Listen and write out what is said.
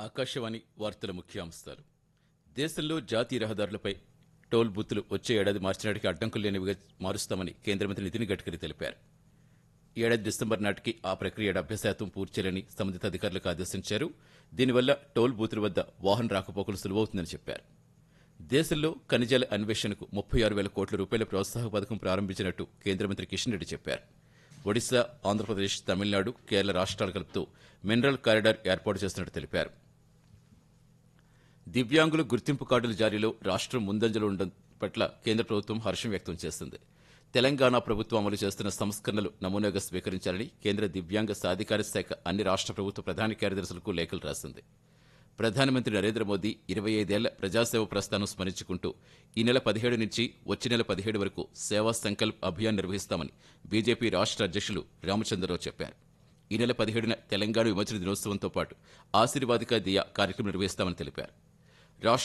ఆకాశవాణి వార్తల ముఖ్యాంశాలు దేశంలో జాతీయ రహదారులపై టోల్ బూతులు వచ్చే ఏడాది మార్చి నాటికి అడ్డంకులు లేనివిగా మారుస్తామని కేంద్ర మంత్రి నితిన్ గడ్కరీ తెలిపారు ఈ ఏడాది డిసెంబర్ నాటికి ఆ ప్రక్రియ డెబ్బై శాతం పూర్తి చేయాలని సంబంధిత అధికారులకు ఆదేశించారు దీనివల్ల టోల్ బూతుల వద్ద వాహన రాకపోకలు సులువవుతుందని చెప్పారు దేశంలో ఖనిజాల అన్వేషణకు ముప్పై ఆరు వేల కోట్ల రూపాయల ప్రోత్సాహక పథకం ప్రారంభించినట్టు కేంద్ర మంత్రి కిషన్ రెడ్డి చెప్పారు ఒడిశా ఆంధ్రప్రదేశ్ తమిళనాడు కేరళ రాష్ట్రాలు కలుపుతూ మినరల్ కారిడార్ ఏర్పాటు చేస్తున్నట్టు తెలిపారు దివ్యాంగుల గుర్తింపు కార్డుల జారీలో రాష్ట్రం ముందంజలో ఉండడం పట్ల కేంద్ర ప్రభుత్వం హర్షం వ్యక్తం చేసింది తెలంగాణ ప్రభుత్వం అమలు చేస్తున్న సంస్కరణలు నమూనాగా స్వీకరించాలని కేంద్ర దివ్యాంగ సాధికార శాఖ అన్ని రాష్ట్ర ప్రభుత్వ ప్రధాన కార్యదర్శులకు లేఖలు రాసింది ప్రధానమంత్రి నరేంద్ర మోదీ ఇరవై ఐదేళ్ల ప్రజాసేవ ప్రస్థానం స్మరించుకుంటూ ఈ నెల పదిహేడు నుంచి వచ్చే నెల పదిహేడు వరకు సేవా సంకల్ప్ అభియాన్ నిర్వహిస్తామని బీజేపీ రాష్ట్ర అధ్యక్షులు రామచంద్రరావు చెప్పారు ఈ నెల పదిహేడున తెలంగాణ విమోచన దినోత్సవంతో పాటు ఆశీర్వాదిక దియా కార్యక్రమం నిర్వహిస్తామని తెలిపారు రాష్ట్ర